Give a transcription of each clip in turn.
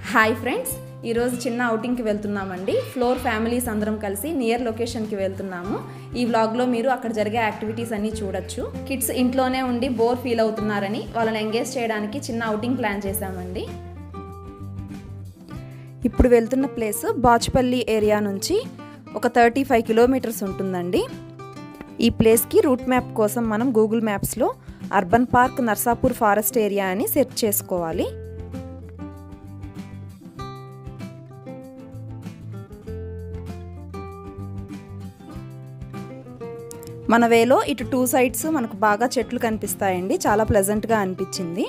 hi friends ఈరోజు చిన్న అవుటింగ్కి వెళ్తున్నామండి ఫ్లోర్ ఫ్యామిలీస్ అందరం కలిసి నియర్ లొకేషన్కి వెళ్తున్నాము ఈ వ్లాగ్లో మీరు అక్కడ జరిగే యాక్టివిటీస్ అన్నీ చూడొచ్చు కిడ్స్ ఇంట్లోనే ఉండి బోర్ ఫీల్ అవుతున్నారని వాళ్ళని ఎంగేజ్ చేయడానికి చిన్న అవుటింగ్ ప్లాన్ చేశామండి ఇప్పుడు వెళ్తున్న ప్లేస్ బాచుపల్లి ఏరియా నుంచి ఒక థర్టీ ఫైవ్ కిలోమీటర్స్ ఉంటుందండి ఈ ప్లేస్కి రూట్ మ్యాప్ కోసం మనం గూగుల్ మ్యాప్స్లో urban park Narsapur forest area అని సెర్చ్ చేసుకోవాలి మన వేలో ఇటు టూ సైడ్స్ మనకు బాగా చెట్లు కనిపిస్తాయండి చాలా ప్లెజెంట్గా అనిపించింది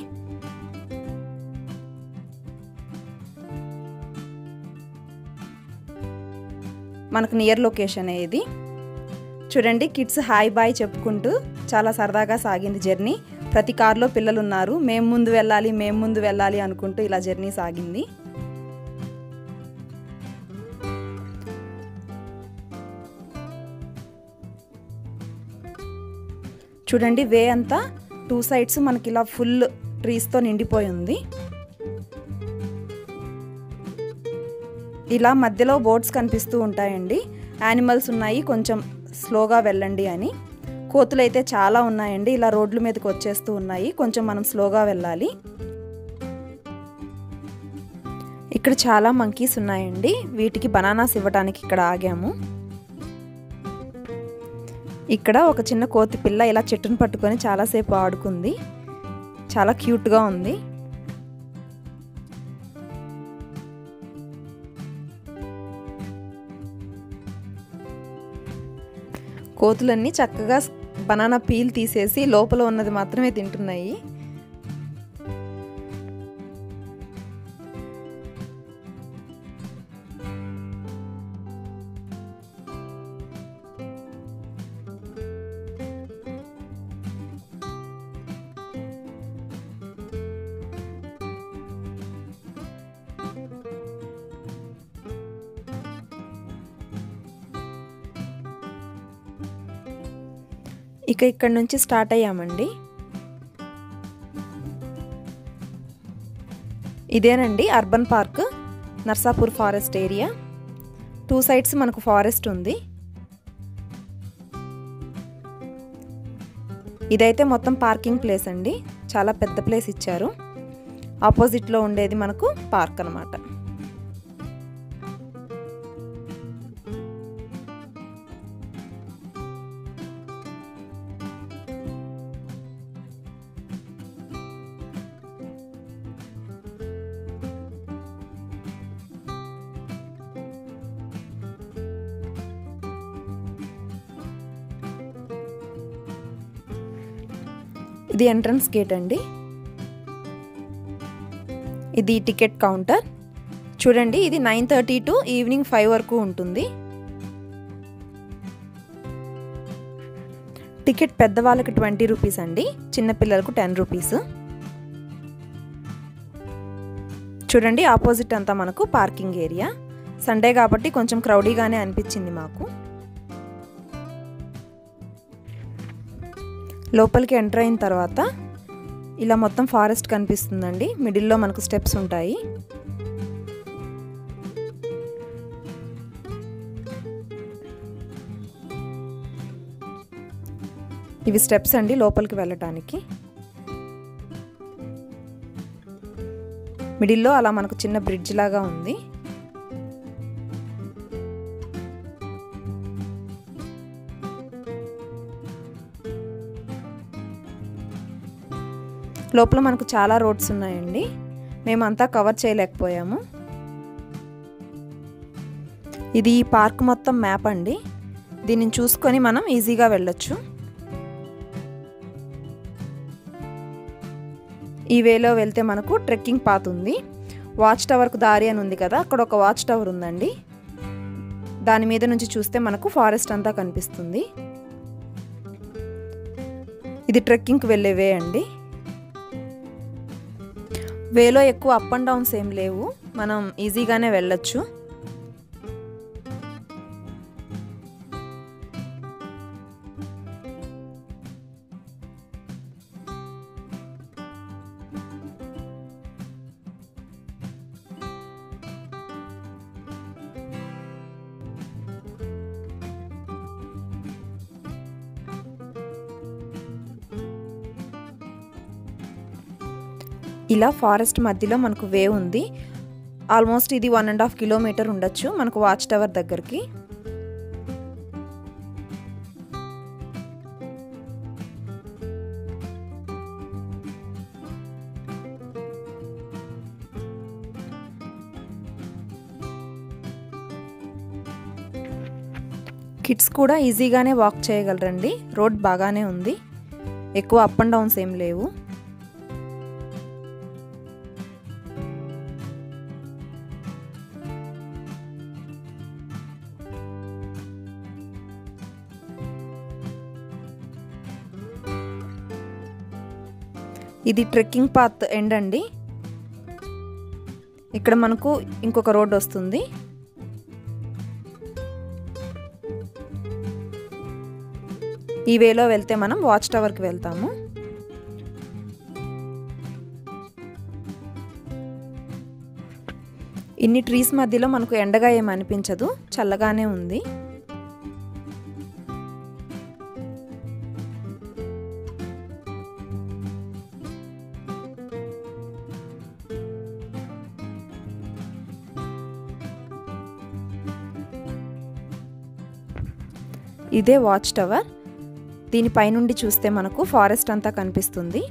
మనకు నియర్ లొకేషన్ ఇది చూడండి కిడ్స్ హాయ్ బాయ్ చెప్పుకుంటూ చాలా సరదాగా సాగింది జర్నీ ప్రతి కార్లో పిల్లలు ఉన్నారు మేము ముందు వెళ్ళాలి మేము ముందు వెళ్ళాలి అనుకుంటూ ఇలా జర్నీ సాగింది చూడండి వే అంతా టూ సైడ్స్ మనకి ఇలా ఫుల్ ట్రీస్తో నిండిపోయి ఉంది ఇలా మధ్యలో బోట్స్ కనిపిస్తూ ఉంటాయండి యానిమల్స్ ఉన్నాయి కొంచెం స్లోగా వెళ్ళండి అని కోతులు అయితే చాలా ఉన్నాయండి ఇలా రోడ్ల మీదకి వచ్చేస్తూ ఉన్నాయి కొంచెం మనం స్లోగా వెళ్ళాలి ఇక్కడ చాలా మంకీస్ ఉన్నాయండి వీటికి బనానాస్ ఇవ్వడానికి ఇక్కడ ఆగాము ఇక్కడ ఒక చిన్న కోతి పిల్ల ఇలా చెట్టును పట్టుకొని చాలాసేపు ఆడుకుంది చాలా క్యూట్గా ఉంది కోతులన్నీ చక్కగా బనానా పీల్ తీసేసి లోపల ఉన్నది మాత్రమే తింటున్నాయి ఇక ఇక్కడ నుంచి స్టార్ట్ అయ్యామండి ఇదేనండి urban park Narsapur forest area two sides మనకు ఫారెస్ట్ ఉంది ఇదైతే మొత్తం పార్కింగ్ ప్లేస్ అండి చాలా పెద్ద ప్లేస్ ఇచ్చారు ఆపోజిట్లో ఉండేది మనకు పార్క్ అనమాట ఇది ఎంట్రన్స్ గేట్ అండి ఇది టికెట్ కౌంటర్ చూడండి ఇది nine thirty to evening five వరకు ఉంటుంది టికెట్ పెద్దవాళ్ళకి ట్వంటీ రూపీస్ అండి చిన్నపిల్లలకు టెన్ రూపీస్ చూడండి ఆపోజిట్ అంతా మనకు పార్కింగ్ ఏరియా సండే కాబట్టి కొంచెం క్రౌడీగానే అనిపించింది మాకు లోపలికి ఎంటర్ అయిన తర్వాత ఇలా మొత్తం ఫారెస్ట్ కనిపిస్తుందండి మిడిల్లో మనకు స్టెప్స్ ఉంటాయి ఇవి స్టెప్స్ అండి లోపలికి వెళ్ళటానికి మిడిల్లో అలా మనకు చిన్న బ్రిడ్జ్ లాగా ఉంది లోపల మనకు చాలా రోడ్స్ ఉన్నాయండి మేమంతా కవర్ చేయలేకపోయాము ఇది ఈ పార్క్ మొత్తం మ్యాప్ అండి దీనిని చూసుకొని మనం ఈజీగా వెళ్ళొచ్చు ఈ వేలో వెళ్తే మనకు ట్రెక్కింగ్ పాత్ ఉంది వాచ్ టవర్కు దారి అని ఉంది కదా అక్కడ ఒక వాచ్ టవర్ ఉందండి దాని మీద నుంచి చూస్తే మనకు ఫారెస్ట్ అంతా కనిపిస్తుంది ఇది ట్రెక్కింగ్కి వెళ్ళే వే అండి వేలో ఎక్కువ అప్ అండ్ డౌన్స్ ఏం లేవు మనం ఈజీగానే వెళ్ళొచ్చు ఇలా ఫారెస్ట్ మధ్యలో మనకు వే ఉంది ఆల్మోస్ట్ ఇది వన్ అండ్ హాఫ్ కిలోమీటర్ ఉండొచ్చు మనకు వాచ్ టవర్ దగ్గరికి కిడ్స్ కూడా ఈజీగానే వాక్ చేయగలరండి రోడ్ బాగానే ఉంది ఎక్కువ అప్ అండ్ డౌన్స్ ఏం లేవు ఇది ట్రెక్కింగ్ పాత్ ఎండ్ అండి ఇక్కడ మనకు ఇంకొక రోడ్ వస్తుంది ఈ వేలో వెళ్తే మనం వాచ్ టవర్కి వెళ్తాము ఇన్ని ట్రీస్ మధ్యలో మనకు ఎండగా ఏమి అనిపించదు చల్లగానే ఉంది ఇదే వాచ్ టవర్ దీనిపైనుండి చూస్తే మనకు ఫారెస్ట్ అంతా కనిపిస్తుంది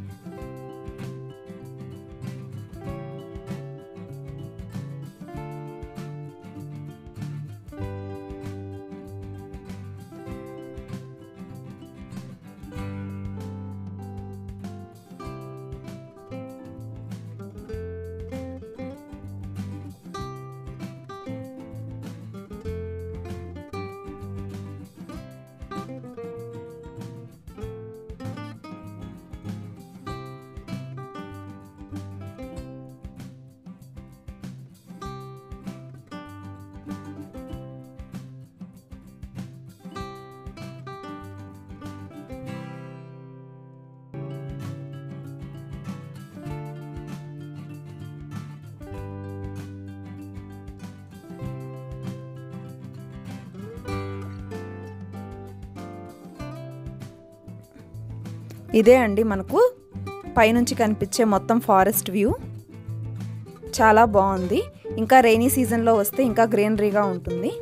ఇదే అండి మనకు పైనుంచి కనిపించే మొత్తం ఫారెస్ట్ వ్యూ చాలా బాగుంది ఇంకా రైనీ సీజన్లో వస్తే ఇంకా గ్రీనరీగా ఉంటుంది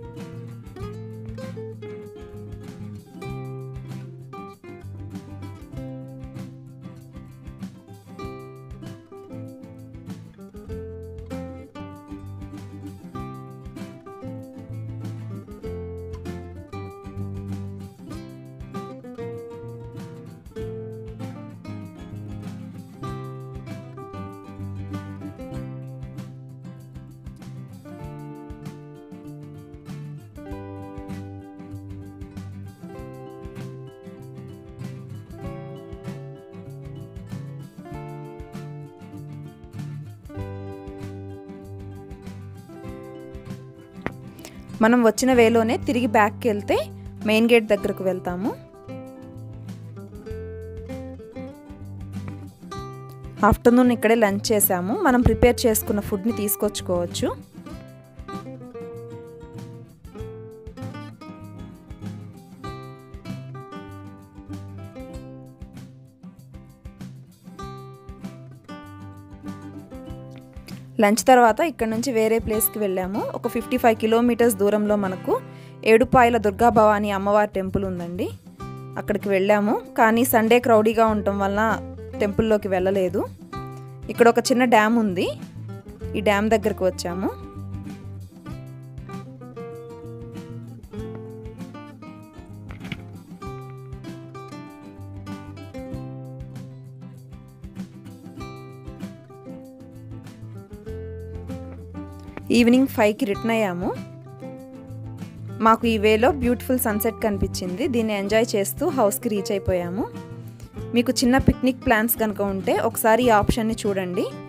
మనం వచ్చిన వేలోనే తిరిగి బ్యాక్కి వెళ్తే మెయిన్ గేట్ దగ్గరకు వెళ్తాము ఆఫ్టర్నూన్ ఇక్కడే లంచ్ చేసాము మనం ప్రిపేర్ చేసుకున్న ఫుడ్ని తీసుకొచ్చుకోవచ్చు లంచ్ తర్వాత ఇక్కడ నుంచి వేరే ప్లేస్కి వెళ్ళాము ఒక ఫిఫ్టీ ఫైవ్ కిలోమీటర్స్ దూరంలో మనకు ఏడుపాయల దుర్గా భవాని అమ్మవారి టెంపుల్ ఉందండి అక్కడికి వెళ్ళాము కానీ సండే క్రౌడీగా ఉండటం వలన టెంపుల్లోకి వెళ్ళలేదు ఇక్కడ ఒక చిన్న డ్యామ్ ఉంది ఈ డ్యామ్ దగ్గరకు వచ్చాము ఈవినింగ్ ఫైవ్కి రిటర్న్ అయ్యాము మాకు ఈ వేలో బ్యూటిఫుల్ సన్సెట్ కనిపించింది దీన్ని ఎంజాయ్ చేస్తూ హౌస్కి రీచ్ అయిపోయాము మీకు చిన్న పిక్నిక్ ప్లాన్స్ కనుక ఉంటే ఒకసారి ఈ ఆప్షన్ని చూడండి